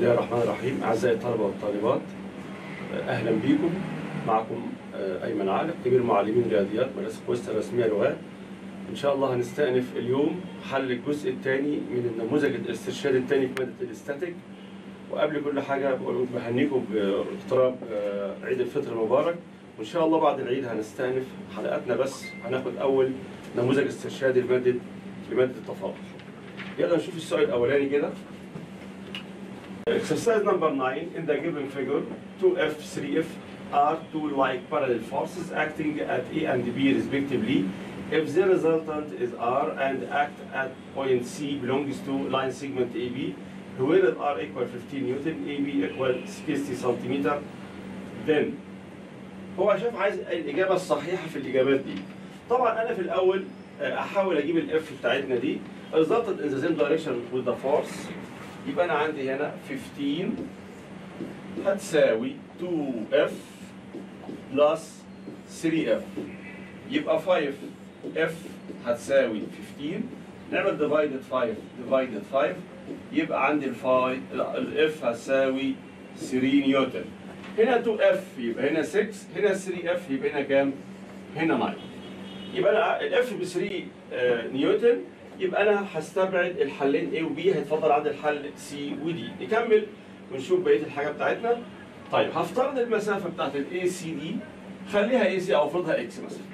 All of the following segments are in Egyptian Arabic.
الله الرحمن الرحيم أعزائي الطلبة والطالبات أهلا بكم معكم أيمن عالق كبير معلمين رياضيات مدرسة كويستا الرسمية لغات إن شاء الله هنستأنف اليوم حل الجزء الثاني من النموذج الاسترشادي الثاني في مادة الاستاتيك وقبل كل حاجة بقول بهنيكم باقتراب عيد الفطر المبارك وإن شاء الله بعد العيد هنستأنف حلقاتنا بس هناخد أول نموذج استرشادي لمادة لمادة التفاضل يلا نشوف السؤال الأولاني كده Exercise number 9 in the given figure 2F 3F are two like parallel forces acting at A and B respectively if the resultant is R and act at point C belongs to line segment AB where R equal 15 Newton AB equal 60 centimeter then هو شاف عايز الإجابة الصحيحة في الإجابات دي طبعا أنا في الأول أحاول أجيب الإف بتاعتنا دي resulted in the same direction with the force يبقى أنا عندي هنا 15 هتساوي 2F بلس 3F يبقى 5F هتساوي 15 نعمل divided 5 divided 5 يبقى عندي الفاي الاف هتساوي 3 نيوتن هنا 2F يبقى هنا 6 هنا 3F يبقى هنا كام؟ هنا 9 يبقى انا الاف ب 3 نيوتن يبقى انا هستبعد الحلين A و B هيتفضل عندي الحل C و D نكمل ونشوف بقيه الحاجه بتاعتنا طيب هفترض المسافه بتاعت ال AC دي خليها AC او افرضها X مثلا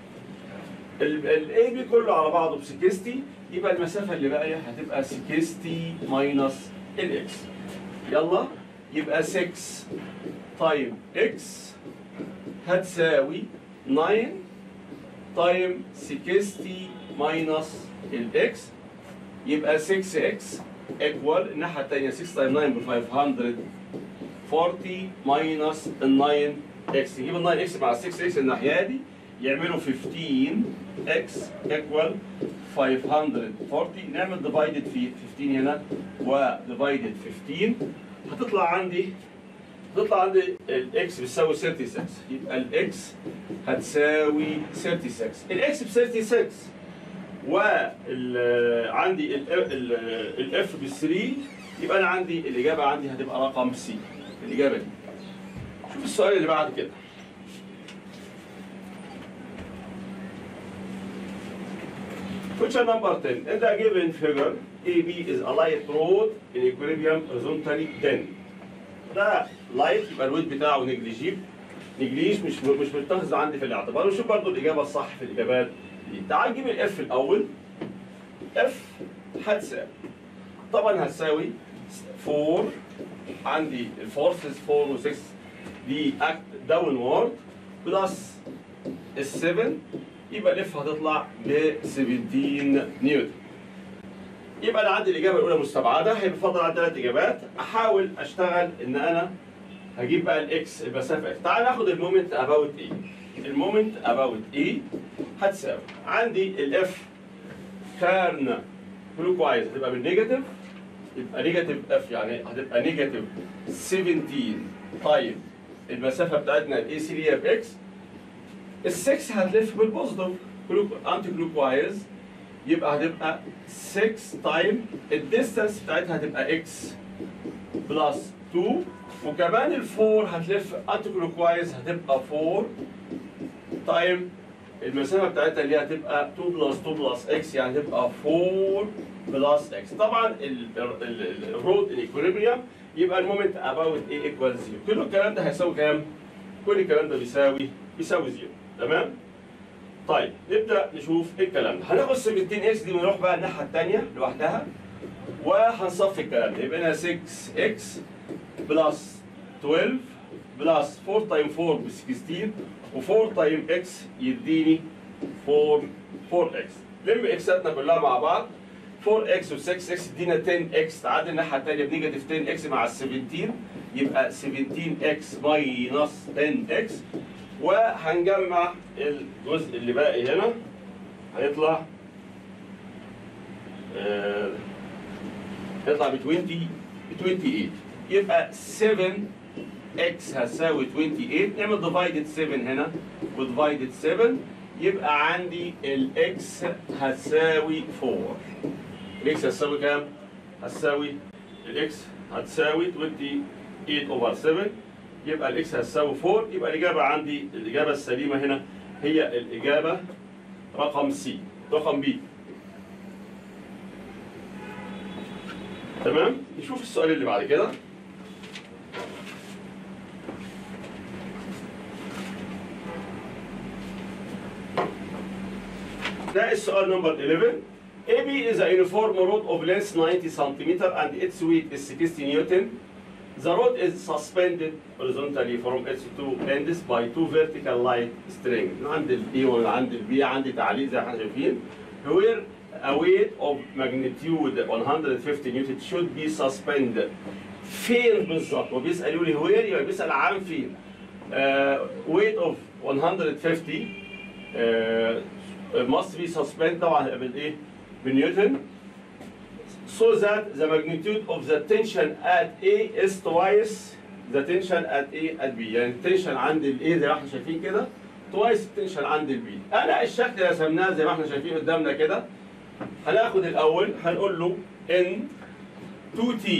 ال AB كله على بعضه ب 60 يبقى المسافه اللي باقيه هتبقى 60 ماينس ال X يلا يبقى 6 تايم X هتساوي 9 تايم 60 ماينس الاكس يبقى 6x ايكوال الناحيه الثانيه 6 تايم 9 ب 540 ماينس ال 9x نجيب ال 9x مع ال 6x الناحيه دي يعملوا 15x ايكوال 540 نعمل ديفايدد في 15 هنا وديفايدد 15 هتطلع عندي تطلع عندي الاكس بتساوي 36 يبقى الاكس هتساوي 36 الاكس ب 36 وعندي الاف ب 3 يبقى انا عندي الاجابه عندي هتبقى رقم سي الاجابه دي شوف السؤال اللي بعد كده Question number 10. In the given figure, AB is a light rod in equilibrium horizontally then. ده لايت يبقى الويت بتاعه نجليجيب نجليج مش مش متخذ عندي في الاعتبار ونشوف برضو الاجابه الصح في الاجابات دي تعال نجيب الاف الاول اف هتساوي طبعا هتساوي 4 عندي الفورسز 4 و6 دي اكت داون وورد بلس ال 7 يبقى الاف هتطلع ب 17 نيوتن يبقى انا عندي الاجابه الاولى مستبعده هيبقى فاضل عندي ثلاث اجابات احاول اشتغل ان انا هجيب بقى الاكس المسافه اكس تعال ناخد المومنت اباوت ايه المومنت اباوت ايه هتساوي عندي الاف كارن كلوك وايز هتبقى بالنيجاتيف يبقى نيجاتيف اف يعني هتبقى نيجاتيف 17 طيب المسافه بتاعتنا الاي سي اللي هي باكس ال6 هتلف بالبوزيتيف كلوك انتي كلوك وايز يبقى هتبقى 6 تايم الديستانس بتاعتها هتبقى اكس بلس 2 وكمان الفور هتلف انتي كلوك وايز هتبقى 4 تايم المسافه بتاعتها اللي هتبقى 2 بلس 2 بلس اكس يعني هتبقى 4 بلس اكس طبعا الرود الايكوليبريم يبقى المومنت اباوت ايه ايكوال 0 كل الكلام ده هيساوي كام؟ كل الكلام ده بيساوي بيساوي 0 تمام؟ طيب نبدا نشوف ايه الكلام ده هناخد 17 اكس دي ونروح بقى الناحيه الثانيه لوحدها وهنصفي الكلام ده يبقى هنا 6 اكس بلس 12 بلس 4 تايم 4 ب 16 و4 تايم اكس يديني 4 4 اكس لم اكساتنا كلها مع بعض 4 اكس و 6 اكس يدينا 10 اكس تعادل الناحيه الثانيه بنيجاتيف 10 اكس مع ال 17 يبقى 17 اكس ماينس 10 اكس وهنجمع الجزء اللي باقي هنا هيطلع آه هيطلع ب 20 ب 28 يبقى 7 اكس هتساوي 28 نعمل ديفايدد 7 هنا وديفايدد 7 يبقى عندي الاكس هتساوي 4 الاكس هتساوي كام؟ هتساوي الاكس هتساوي 28 اوفر 7 يبقى الاكس هتساوي 4 يبقى الاجابه عندي الاجابه السليمه هنا هي الاجابه رقم سي رقم بي تمام نشوف السؤال اللي بعد كده ده السؤال نمبر 11 AB is a uniform rod of length 90 cm and its weight is 60 Newton. The rod is suspended horizontally from its two ends by two vertical line string. عند ال A وعند ال B عندي تعليق زي ما احنا شايفين. Where a weight of magnitude 150 Newton should be suspended. فين بالظبط؟ هو بيسأل يقول لي where يبقى بيسأل عن فين. Uh, weight of 150 uh, must be suspended طبعا بالايه؟ بنيوتن so that the magnitude of the tension at A is twice the tension at A at B يعني التنشن عند ال A زي ما احنا شايفين كده twice التنشن عند ال B انا الشكل اللي رسمناه زي ما احنا شايفين قدامنا كده هناخد الاول هنقول له ان 2T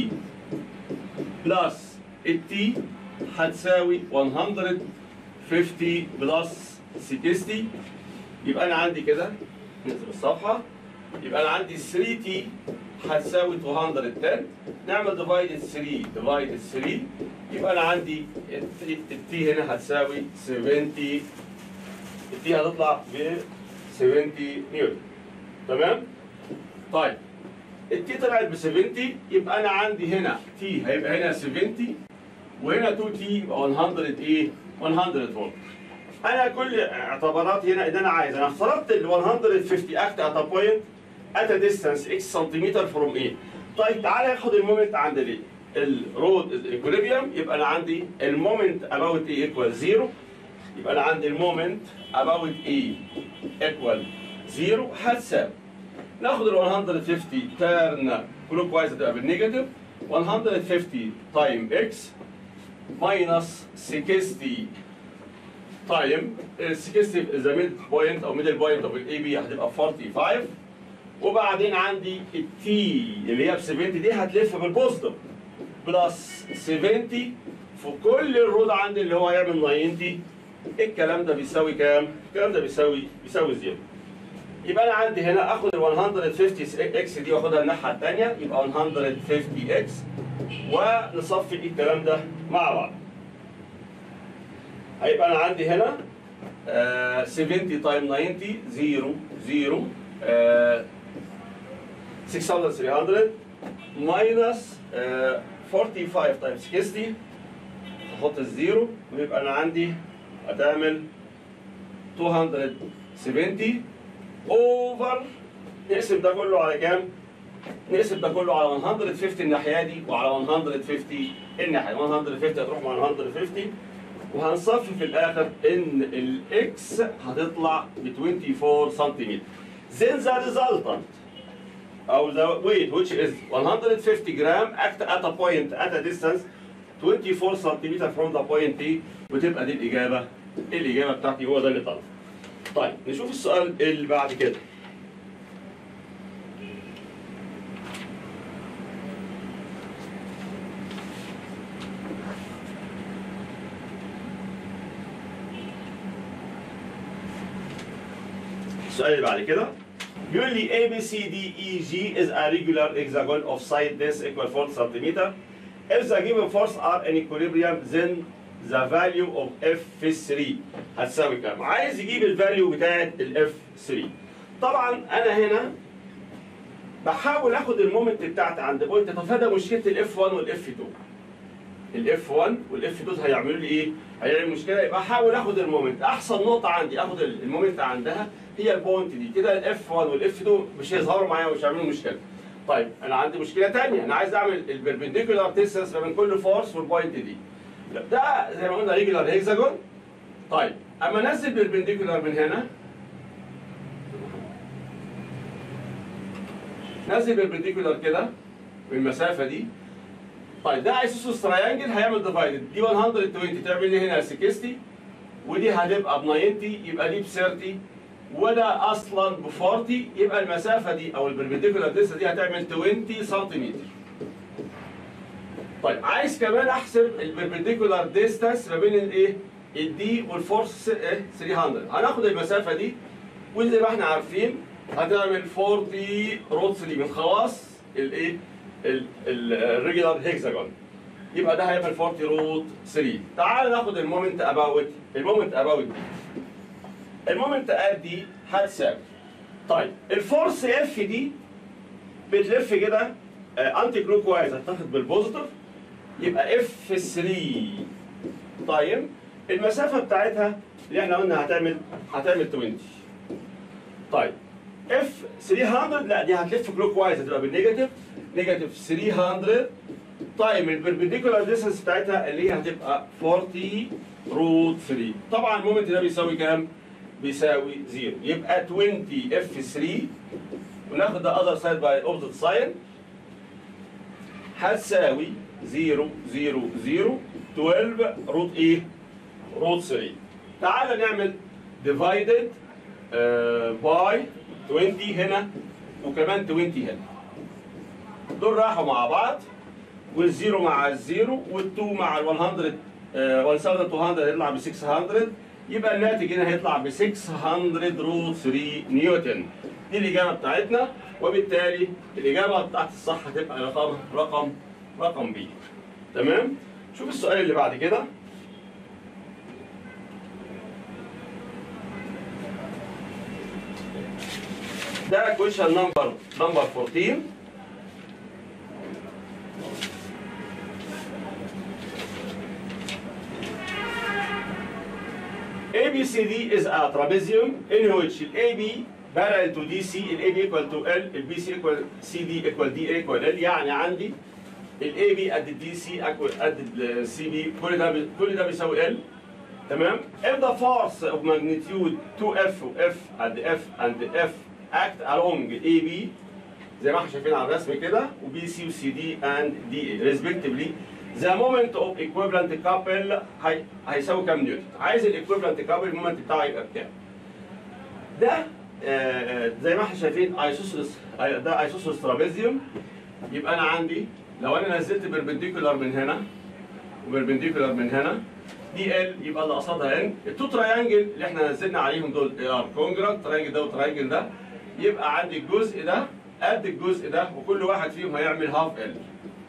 بلس ال T هتساوي 150 بلس 60 يبقى انا عندي كده نقفل الصفحه يبقى انا عندي 3 تي هتساوي 210 نعمل ديفايد 3 ديفايد 3 يبقى انا عندي التي هنا هتساوي 70 التي هتطلع ب 70 نيوتن تمام؟ طيب التي طلعت ب 70 يبقى انا عندي هنا تي هيبقى هنا 70 وهنا 2 تي يبقى 100 ايه؟ 100 فولت انا كل اعتباراتي هنا ان انا عايز انا افترضت ال 150 اكت ات بوينت ات ديستانس اكس سنتيمتر فروم ايه طيب تعالى ناخد المومنت عند الايه الرود ايكوليبيوم يبقى انا عندي المومنت اباوت ايه ايكوال زيرو يبقى انا عندي المومنت اباوت ايه ايكوال زيرو هتساوي ناخد ال 150 تيرن كلوك وايز هتبقى بالنيجاتيف 150 تايم اكس ماينس 60 تايم 60 ذا ميد بوينت او ميدل بوينت اوف الاي بي هتبقى 45 وبعدين عندي التي اللي هي ب 70 دي هتلف بالبوزيتيف بلس 70 في كل الرود عندي اللي هو هيعمل 90 الكلام ده بيساوي كام؟ الكلام ده بيساوي بيساوي زيرو يبقى انا عندي هنا اخد ال 150 اكس دي واخدها الناحيه الثانيه يبقى 150 اكس ونصفي الكلام ده مع بعض هيبقى انا عندي هنا آه 70 تايم 90 0 0 آه 6300 ماينس آه 45 تايم 60 احط الزيرو ويبقى انا عندي هتعمل 270 اوفر نقسم ده كله على كام؟ نقسم ده كله على 150 الناحيه دي وعلى 150 الناحيه 150 هتروح مع 150 وهنصفي في الاخر ان الاكس هتطلع ب 24 سنتيمتر. Then the resultant او the weight which is 150 gram act at a point at a distance 24 سنتيمتر from the point A وتبقى دي الاجابه الاجابه بتاعتي هو ده اللي طلع. طيب نشوف السؤال اللي بعد كده. السؤال اللي بعد كده بيقول لي A B C D E G is a regular hexagon of side length equal 4 cm. If the given force are in equilibrium then the value of F3 هتساوي كام؟ عايز يجيب الفاليو بتاعت ال F3. طبعا انا هنا بحاول اخد المومنت بتاعتي عند بوينت تتفادى مشكله ال F1 وال F2. ال F1 وال F2 هيعملوا لي ايه؟ هيعمل مشكله يبقى احاول اخد المومنت احسن نقطه عندي اخد المومنت عندها هي البوينت دي كده الاف 1 والاف 2 مش هيظهروا معايا ومش هيعملوا مشكله. طيب انا عندي مشكله ثانيه انا عايز اعمل البربنديكولار ديستانس ما بين كل فورس والبوينت دي. ده زي ما قلنا ريجولار هيكساجون. طيب اما انزل بالبنديكولار من هنا نزل بالبنديكولار كده بالمسافه دي طيب ده ايسوسوس تراينجل هيعمل ديفايدد دي 120 تعمل لي هنا 60 ودي هتبقى ب 90 يبقى دي ب 30 وده اصلا ب 40 يبقى المسافه دي او البربنديكولار ديستا دي هتعمل 20 سنتيمتر طيب عايز كمان احسب البربنديكولار ديستانس ما بين الايه الدي والفورس ايه 300 هناخد المسافه دي وزي ما احنا عارفين هتعمل 40 روت 3 من خواص الايه الريجولار هيكساجون يبقى ده هيعمل 40 روت 3 تعال ناخد المومنت اباوت المومنت اباوت دي المومنت اد دي هتساوي طيب الفورس اف دي بتلف كده انتي كلوك وايز هتاخد بالبوزيتيف يبقى اف 3 طيب المسافه بتاعتها اللي احنا قلنا هتعمل هتعمل 20 طيب اف 300 لا دي هتلف كلوك وايز هتبقى بالنيجاتيف نيجاتيف 300 طيب البربنديكولار ديستنس بتاعتها اللي هي هتبقى 40 روت 3 طبعا المومنت ده بيساوي كام؟ بيساوي 0 يبقى 20 اف 3 وناخد ده اذر سايد باي اوبزيت ساين هتساوي 0 0 0 12 روت ايه؟ روت 3 تعال نعمل ديفايدد باي 20 هنا وكمان 20 هنا دول راحوا مع بعض والزيرو مع الزيرو وال2 مع ال 100 آه، 1200 هيطلع ب 600 يبقى الناتج هنا هيطلع ب 600 روت 3 نيوتن دي الاجابه بتاعتنا وبالتالي الاجابه بتاعت الصح هتبقى رقم رقم رقم بي تمام شوف السؤال اللي بعد كده ده كويشن نمبر نمبر 14 ABCD is a trapezium in which AB parallel to DC ال AB equal to L ال BC equal CD equal DA equal L يعني عندي ال AB قد ال DC equal قد ال CB كل ده بي- كل ده بيساوي L تمام if the force of magnitude 2F و F and F and F act along AB زي ما احنا شايفين على الرسم كده وبي سي وسي دي اند دي respectively the moment of equivalent couple هي... هيساوي كام نيوتن عايز الايكويفالنت couple المومنت بتاعه يبقى بكام ده آه، آه، زي ما احنا شايفين ايسوسلس ده ايسوسلس ترابيزيوم يبقى انا عندي لو انا نزلت بربنديكولار من هنا وبربنديكولار من هنا دي ال يبقى اللي قصادها ان التو تراينجل اللي احنا نزلنا عليهم دول ار كونجرانت تراينجل ده وتراينجل ده يبقى عندي الجزء ده قد الجزء ده وكل واحد فيهم هيعمل هاف ال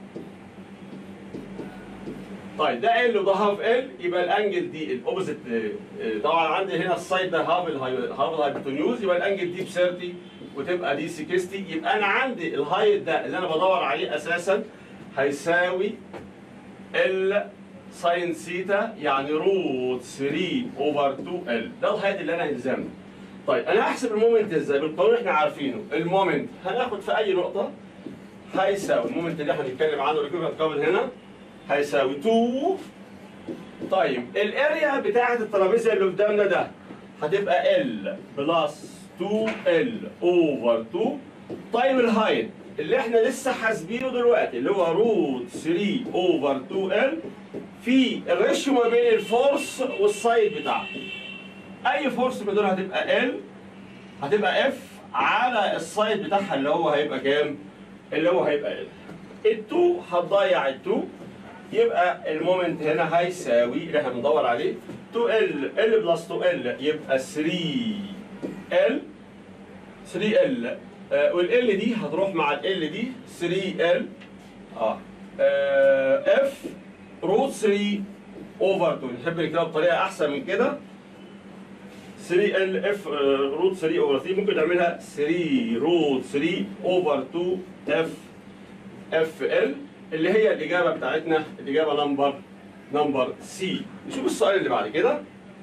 طيب ده ال وده هاف ال يبقى الانجل دي الاوبوزيت طبعا عندي هنا السايد ده هاف الهاي هاف الهايبوتنيوز يبقى الانجل دي ب 30 وتبقى دي 60 يبقى انا عندي الهايت ده اللي انا بدور عليه اساسا هيساوي ال ساين سيتا يعني روت 3 اوفر 2 ال ده الهايت اللي انا هيلزمني طيب انا هحسب المومنت ازاي بالقانون احنا عارفينه المومنت هناخد في اي نقطه هيساوي المومنت اللي احنا بنتكلم عنه ريكوفرنت كابل هنا هيساوي 2 طيب الاريا بتاعه الترابيزه اللي قدامنا ده هتبقى ال بلس 2 ال اوفر 2 طيب الهايت اللي احنا لسه حاسبينه دلوقتي اللي هو روت 3 اوفر 2 ال في الريشيو ما بين الفورس والسايد بتاعه اي فورس من دول هتبقى ال هتبقى اف على السايد بتاعها اللي هو هيبقى كام؟ اللي هو هيبقى ال ال2 هتضيع ال2 يبقى المومنت هنا هيساوي اللي احنا بندور عليه 2 ال ال بلس 2 ال يبقى 3 ال 3 ال والال دي هتروح مع ال دي 3 ال اه اف روت 3 اوفر 2 نحب نكتبها بطريقه احسن من كده 3 ال اف روت 3 اوفر 3 ممكن نعملها 3 روت 3 اوفر 2 اف اف ال اللي هي الاجابه بتاعتنا الاجابه نمبر نمبر سي نشوف السؤال اللي بعد كده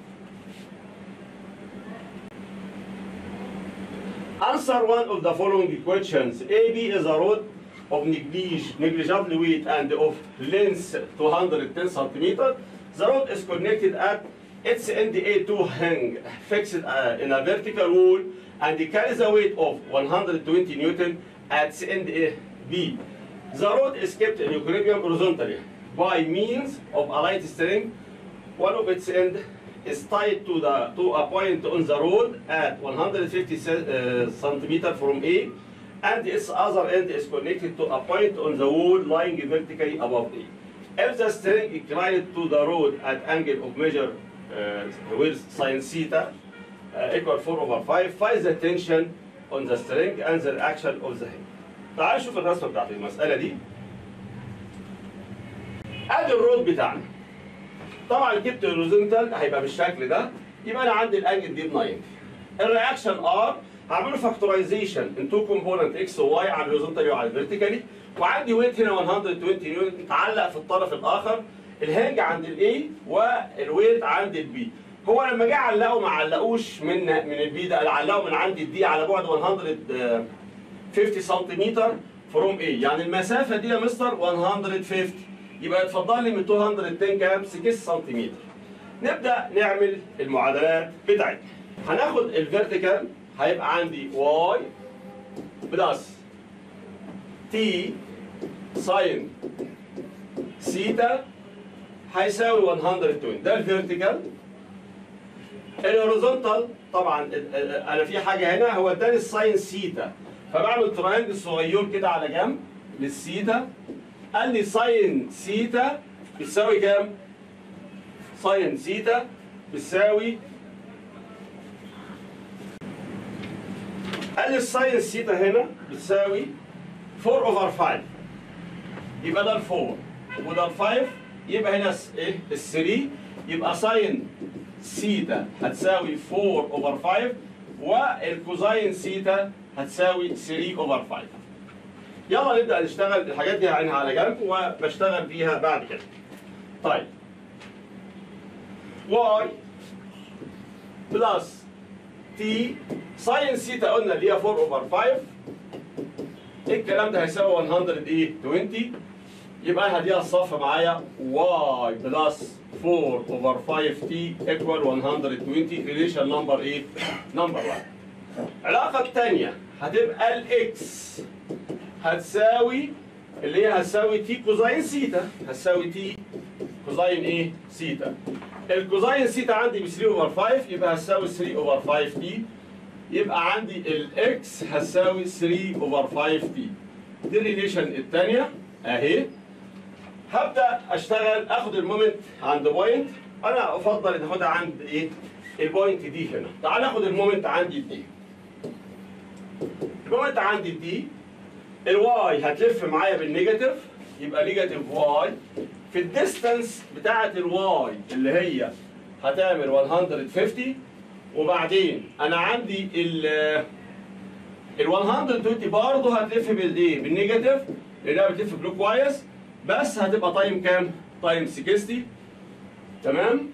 Answer one of the following questions. AB is a rod of neglig- negligible weight and of length 210 centimeter. The rod is connected at its end A2 hang fixed uh, in a vertical wall and it carries a weight of 120 newton at its end A B. The rod is kept in equilibrium horizontally by means of a light string. One of its end is tied to the to a point on the road at 150 ce- uh, centimeter from A, and its other end is connected to a point on the wall lying vertically above A. If the string inclined to the road at angle of measure uh, with sin theta uh, equal 4 over 5, find the tension on the string and the reaction of the head. تعال نشوف الرسمه بتاعت المساله دي. ادي الرود بتاعنا. طبعا جبت الهوريزونتال هيبقى بالشكل ده يبقى انا عندي الانجل دي ب 90. الرياكشن ار هعمله فاكتورايزيشن ان تو كومبوننت اكس وواي على الهوريزونتالي وعلى الفيرتيكالي وعندي ويت هنا 120 نيوتن متعلق في الطرف الاخر الهنج عند الاي والويت عند البي هو لما جه علقه ما علقوش من من البي ده علقه من عند الدي على بعد 150 سنتيمتر فروم اي يعني المسافه دي يا مستر 150 يبقى اتفضل لي من 210 كام 6 سنتيمتر نبدا نعمل المعادلات بتاعتنا هناخد الفيرتيكال هيبقى عندي واي بلس تي ساين سيتا هيساوي 120 ده الفيرتيكال الهوريزونتال طبعا ال- ال- انا في حاجه هنا هو اداني الساين سيتا فبعمل تراينجل صغير كده على جنب للسيتا قال لي ساين سيتا بتساوي كام؟ ساين سيتا بتساوي قال لي الساين سيتا هنا بتساوي 4 اوفر 5 يبقى ده ال 4 وده ال 5 يبقى هنا س- ايه ال 3 يبقى ساين سيتا هتساوي 4 اوفر 5 والكوزاين سيتا هتساوي 3 اوفر 5 يلا نبدا نشتغل الحاجات دي هعينها على جنب وبشتغل فيها بعد كده طيب واي بلس تي ساين سيتا قلنا اللي هي 4 اوفر 5 الكلام ده هيساوي 100 ايه 20 يبقى انا هديها الصف معايا y بلس 4 اوفر 5 t equal 120 ريليشن نمبر ايه؟ نمبر 1 العلاقة الثانية هتبقى الاكس هتساوي اللي هي هتساوي تي كوزاين سيتا هتساوي تي كوزاين ايه؟ سيتا الكوزاين سيتا عندي ب 3 اوفر 5 يبقى هتساوي 3 اوفر 5 تي يبقى عندي الاكس هتساوي 3 اوفر 5 تي دي الريليشن الثانية اهي هبدا اشتغل اخد المومنت عند بوينت انا افضل ان اخدها عند ايه البوينت دي هنا تعال اخد المومنت عندي دي المومنت عندي دي الواي هتلف معايا بالنيجاتيف يبقى نيجاتيف واي في الديستانس بتاعه الواي اللي هي هتعمل 150 وبعدين انا عندي ال ال 120 برضه هتلف بالايه؟ بالنيجاتيف لانها بتلف كلوك وايز بس هتبقى تايم كام؟ تايم 60 تمام؟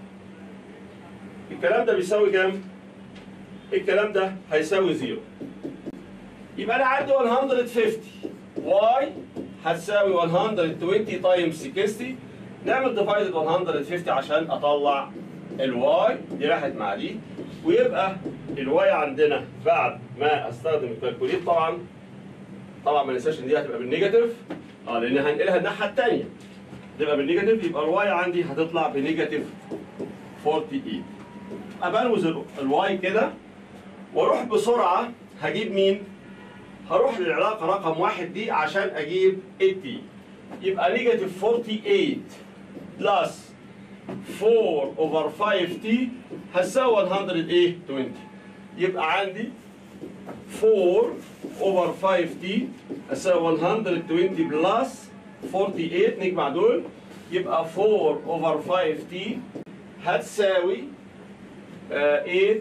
الكلام ده بيساوي كام؟ الكلام ده هيساوي زيرو يبقى انا عندي 150 واي هتساوي 120 تايم 60 نعمل ديفايدد 150 عشان اطلع الواي دي راحت مع دي ويبقى الواي عندنا بعد ما استخدم الكالكوليت طبعا طبعا ما ننساش ان دي هتبقى بالنيجاتيف اه لان هنقلها الناحيه الثانيه تبقى بالنيجاتيف يبقى الواي عندي هتطلع بنيجاتيف 48 ابلوز ال- الواي كده واروح بسرعه هجيب مين؟ هروح للعلاقه رقم واحد دي عشان اجيب التي يبقى نيجاتيف 48 بلس 4 اوفر 5 تي هتساوي 100 ايه 20 يبقى عندي 4 اوفر 5 تي هتساوي 120 بلس 48 نجمع دول يبقى 4 اوفر 5 تي هتساوي آه، 8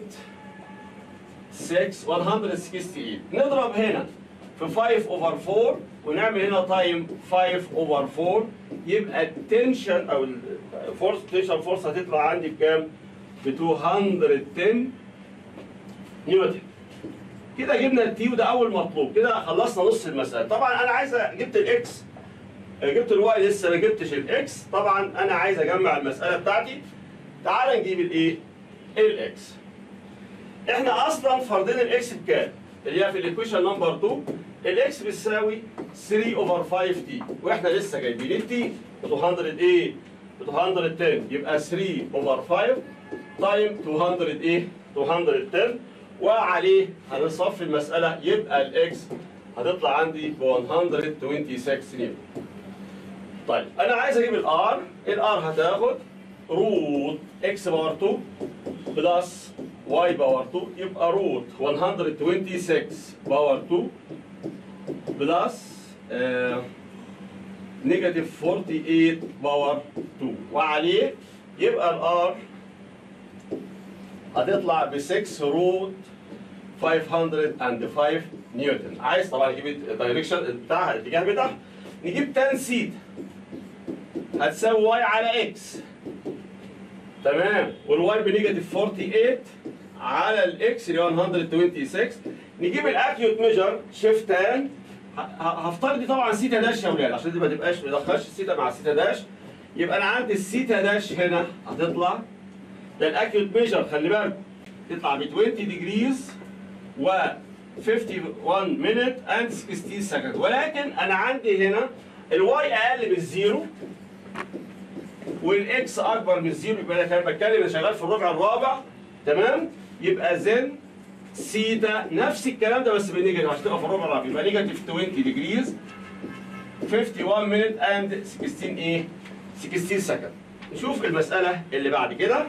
6 168 نضرب هنا في 5 اوفر 4 ونعمل هنا تايم 5 اوفر 4 يبقى التنشن او الفورس تنشن فورس هتطلع عندي بكام؟ ب 210 نيوتن كده جبنا التي وده اول مطلوب كده خلصنا نص المساله طبعا انا عايز أ- جبت الاكس جبت الواي لسه ما جبتش الاكس طبعا انا عايز اجمع المساله بتاعتي تعال نجيب الايه الاكس احنا اصلا فرضين الاكس بكام اللي هي في الايكويشن نمبر 2 الاكس بتساوي 3 اوفر 5 تي واحنا لسه جايبين التي 200 ايه 210 يبقى 3 اوفر 5 تايم 200 ايه 210 وعليه هنصفي المساله يبقى الاكس هتطلع عندي ب 126 نيوتن طيب انا عايز اجيب الار الار هتاخد روت اكس باور 2 بلس واي باور 2 يبقى روت 126 باور 2 بلس آه نيجاتيف 48 باور 2 وعليه يبقى الار هتطلع ب 6 روت 505 نيوتن عايز طبعا نجيب الدايركشن بتاعها الاتجاه بتاعها نجيب تان سيتا هتساوي واي على اكس تمام والواي بنيجاتيف 48 على الاكس اللي هو 126 نجيب الاكيوت ميجر شيفت تان ه- ه- هفترض دي طبعا سيتا داش يا ولاد عشان دي ما تبقاش ما ندخلش السيتا مع السيتا داش يبقى انا عندي السيتا داش هنا هتطلع ده الاكيوت ميجر خلي بالك تطلع ب 20 ديجريز و 51 مينت اند 16 سكند ولكن انا عندي هنا الواي اقل من الزيرو والاكس اكبر من الزيرو يبقى انا كان بتكلم انا شغال في الربع الرابع تمام يبقى زن سيتا نفس الكلام ده بس بالنيجاتيف عشان تبقى في الربع الرابع يبقى نيجاتيف 20 ديجريز 51 مينت اند 16 ايه 16 سكند نشوف المساله اللي بعد كده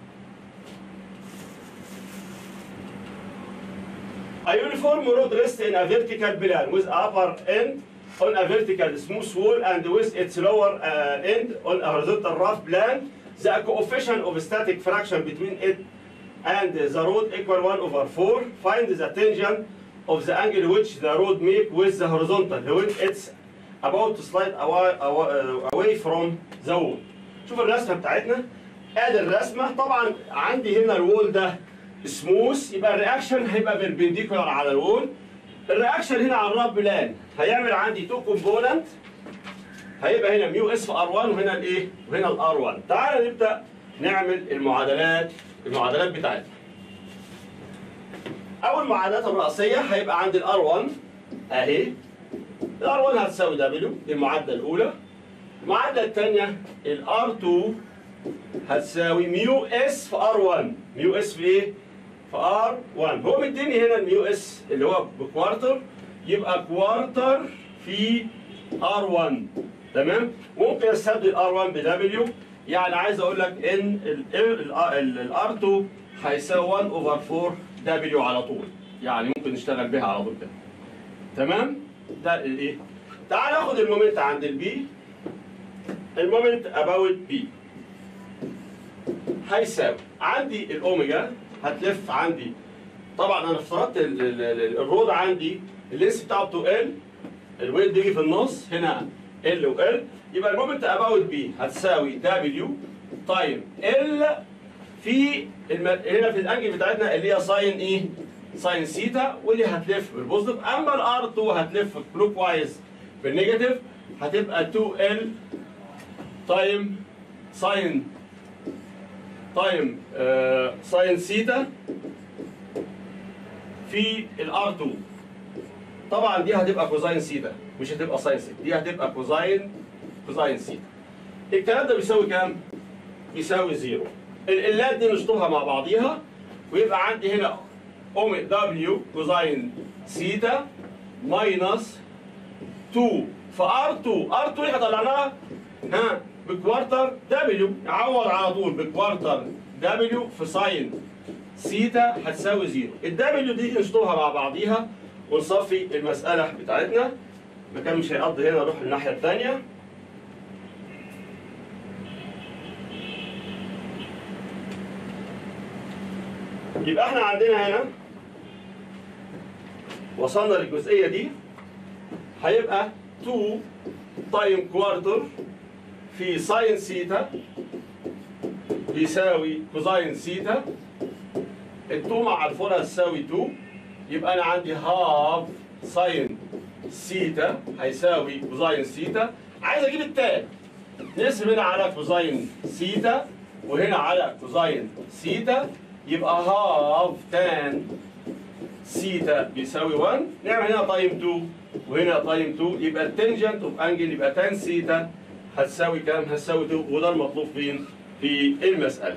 A uniform road rests in a vertical plan with upper end on a vertical smooth wall and with its lower uh, end on a horizontal rough plan. The coefficient of static fraction between it and the road equal 1 over 4. Find the tangent of the angle which the road make with the horizontal when it's about to slide away, away, away from the wall. شوف الرسمة بتاعتنا ادي الرسمة طبعا عندي هنا الوول ده سموث يبقى الرياكشن هيبقى بيربنديكولار على الوول الرياكشن هنا على الراب بلان هيعمل عندي تو كومبوننت هيبقى هنا ميو اس في ار 1 وهنا الايه وهنا الار 1 تعالى نبدا نعمل المعادلات المعادلات بتاعتنا اول معادلات الرئيسيه هيبقى عندي الار 1 اهي الار 1 هتساوي دبليو دي المعادله الاولى المعادله الثانيه الار 2 هتساوي ميو اس في ار 1 ميو اس في ايه؟ في ار 1 هو مديني هنا الميو اس اللي هو بكوارتر يبقى كوارتر في ار 1 تمام ممكن استبدل ار 1 بدبليو يعني عايز اقول لك ان الار 2 هيساوي 1 اوفر 4 دبليو على طول يعني ممكن نشتغل بيها على طول كده تمام ده الايه تعال ناخد المومنت عند البي المومنت اباوت بي هيساوي عندي الاوميجا هتلف عندي طبعا انا افترضت ال- ال- ال- الرود عندي اللينس بتاعه 2 ال الويت بيجي في النص هنا ال وال يبقى المومنت اباوت بي هتساوي دبليو تايم ال في الم... هنا في الانجل بتاعتنا اللي هي ساين ايه؟ ساين سيتا واللي هتلف بالبوزيتيف اما الار 2 هتلف كلوك وايز بالنيجاتيف هتبقى 2 ال تايم ساين تايم آه ساين سيتا في الار 2 طبعا دي هتبقى كوزاين سيتا مش هتبقى ساين سيتا دي هتبقى كوزاين كوزاين سيتا الكلام ده بيساوي كام؟ بيساوي زيرو الالات دي نشطبها مع بعضيها ويبقى عندي هنا اومي دبليو كوزاين سيتا ماينس 2 في ار 2 ار 2 احنا طلعناها ها بكوارتر دبليو يعوض على طول بكوارتر دبليو في ساين سيتا هتساوي زيرو الدبليو دي نشطبها مع بعضيها ونصفي المسألة بتاعتنا مكان مش هيقضي هنا نروح الناحية التانية يبقى احنا عندنا هنا وصلنا للجزئية دي هيبقى 2 تايم كوارتر في ساين سيتا بيساوي كوزاين سيتا ال2 مع الفور هتساوي 2 يبقى انا عندي هاف ساين سيتا هيساوي كوزاين سيتا عايز اجيب التان نقسم هنا على كوزاين سيتا وهنا على كوزاين سيتا يبقى هاف تان سيتا بيساوي 1 نعمل هنا تايم 2 وهنا تايم 2 يبقى التنجنت اوف انجل يبقى تان سيتا هتساوي كام؟ هتساوي 2 وده المطلوب فين؟ في المسألة.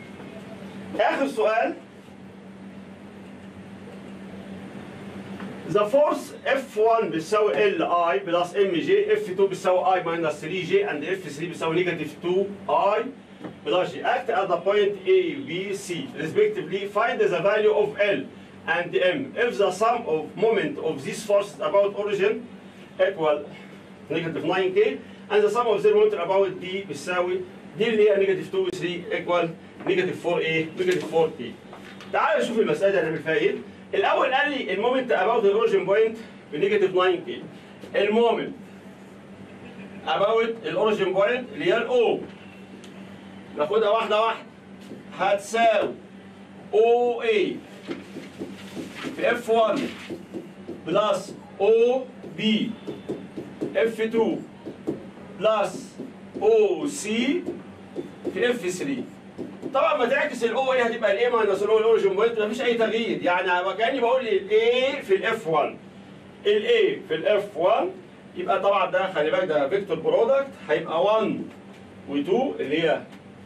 آخر سؤال ذا فورس F1 بتساوي ال اي بلس ام جي F2 بتساوي اي ماينس 3 جي and F3 بتساوي نيجاتيف 2 اي بلس جي act at the point A B C respectively find the value of L and M if the sum of moment of these forces about origin equal negative 9k and the sum of their moment about D بتساوي دي اللي هي نيجاتيف 2 3 equal نيجاتيف 4A نيجاتيف 4T تعال نشوف المسألة دي هنعمل فيها ايه الأول قال لي المومنت about the origin point بنيجاتيف 9k المومنت about الاوريجين بوينت اللي هي الاو ناخدها واحدة واحدة هتساوي او اي في اف 1 بلس او بي اف 2 بلس او سي في اف 3 طبعا ما تعكس الاو اي هتبقى الاي ماينس الاو الاوريجن بوينت مفيش اي تغيير يعني كاني بقول الاي في الاف 1 الاي في الاف 1 يبقى طبعا ده خلي بالك ده فيكتور برودكت هيبقى 1 و2 اللي هي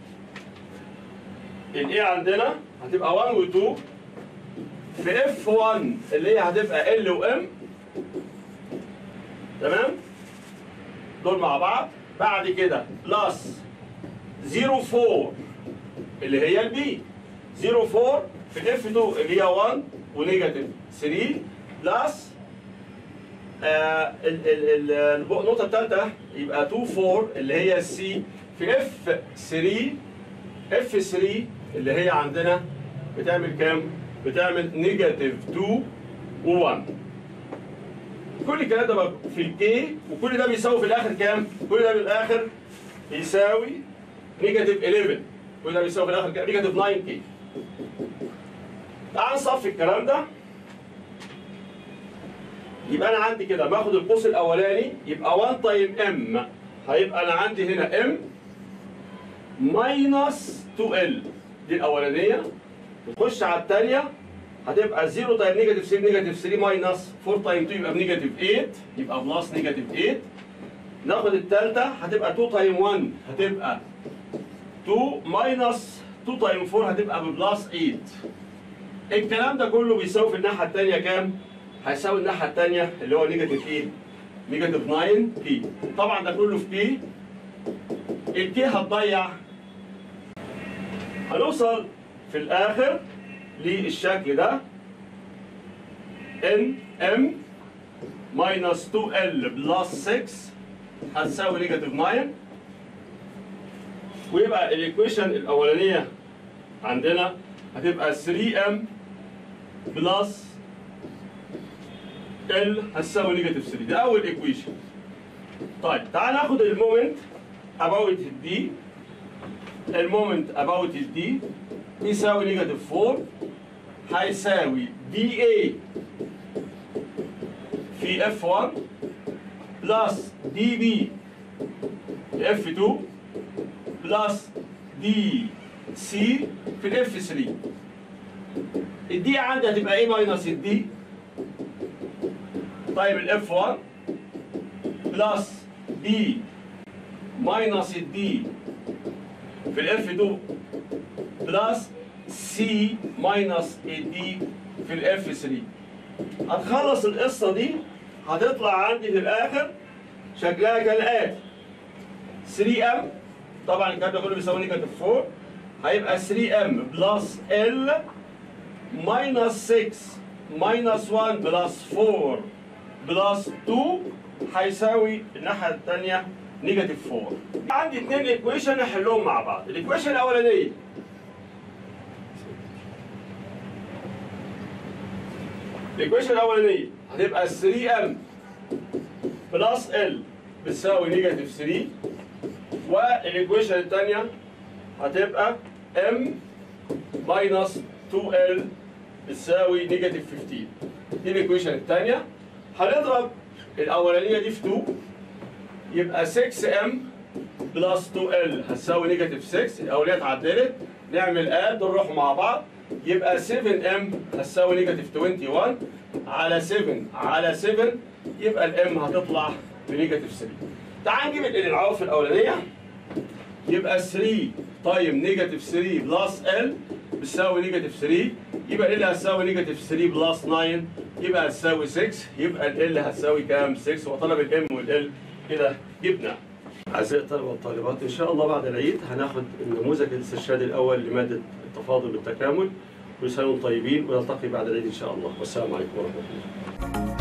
الاي عندنا هتبقى 1 و2 في اف 1 اللي هي هتبقى ال وام تمام دول مع بعض بعد كده بلس 0 4 اللي هي البي 0 4 في الاف 2 اللي هي 1 ونيجاتيف 3 بلس آه ال- ال- ال- النقطة الثالثة يبقى 2 4 اللي هي السي في اف 3 اف 3 اللي هي عندنا بتعمل كام؟ بتعمل نيجاتيف 2 و1 كل الكلام ده في الكي وكل ده بيساوي في الاخر كام؟ كل ده في الاخر بيساوي نيجاتيف 11 كل ده بيساوي في الاخر كام؟ نيجاتيف 9 كي تعال نصفي الكلام ده يبقى انا عندي كده باخد القوس الاولاني يبقى 1 تايم ام هيبقى انا عندي هنا ام ماينس 2 ال دي الاولانيه نخش على الثانيه هتبقى 0 تايم نيجاتيف 3 نيجاتيف 3 ماينس 4 تايم 2 يبقى بنيجاتيف 8 يبقى بلس نيجاتيف 8 ناخد الثالثه هتبقى 2 تايم 1 هتبقى 2 ماينس 2 تايم 4 هتبقى ببلس 8 الكلام ده كله بيساوي في الناحيه الثانيه كام؟ هيساوي الناحيه الثانيه اللي هو نيجاتيف ايه؟ نيجاتيف 9 بي طبعا ده كله في بي الكي هتضيع هنوصل في الاخر للشكل ده ان ام ماينس 2 ال بلس 6 هتساوي نيجاتيف 9 ويبقى الايكويشن الاولانيه عندنا هتبقى 3 ام بلس ال هتساوي نيجاتيف 3 ده اول ايكويشن طيب تعال ناخد المومنت about دي المومنت about دي يساوي نيجاتيف 4 هيساوي دي اي في اف 1 بلس دي بي في اف 2 بلس دي سي في الاف 3 الدي عندي هتبقى ايه ماينس الدي طيب الاف 1 بلس دي ماينس الدي في الاف 2 بلس سي ماينس الدي في الاف 3 هتخلص القصه دي هتطلع عندي في الاخر شكلها كالاتي 3 ام طبعا الكلام ده كله بيساوي نيجاتيف 4 هيبقى 3 ام بلس ال ماينس 6 ماينس 1 بلس 4 بلس 2 هيساوي الناحيه الثانيه نيجاتيف 4 عندي اثنين ايكويشن احلهم مع بعض الايكويشن الاولانيه الايكويشن الاولانيه هتبقى 3 ام بلس ال بتساوي نيجاتيف 3 والايكويشن الثانيه هتبقى ام ماينس 2 ال بتساوي نيجاتيف 15 دي الايكويشن الثانيه هنضرب الاولانيه دي في 2 يبقى 6 ام بلس 2 ال هتساوي نيجاتيف 6 الاولانيه اتعدلت نعمل اد نروح مع بعض يبقى 7 ام هتساوي نيجاتيف 21 على 7 على 7 يبقى الام هتطلع بنيجاتيف 3 تعال نجيب الانعاف الاولانيه يبقى 3 تايم نيجاتيف 3 بلس ال بتساوي نيجاتيف 3 يبقى ال هتساوي نيجاتيف 3 بلس 9 يبقى هتساوي 6 يبقى ال هتساوي كام 6 وطلب الام والال كده جبنا أعزائي الطلبة والطالبات إن شاء الله بعد العيد هناخد النموذج الاسترشادي الأول لمادة التفاضل بالتكامل كل سنة وانتم طيبين ونلتقي بعد العيد إن شاء الله والسلام عليكم ورحمة الله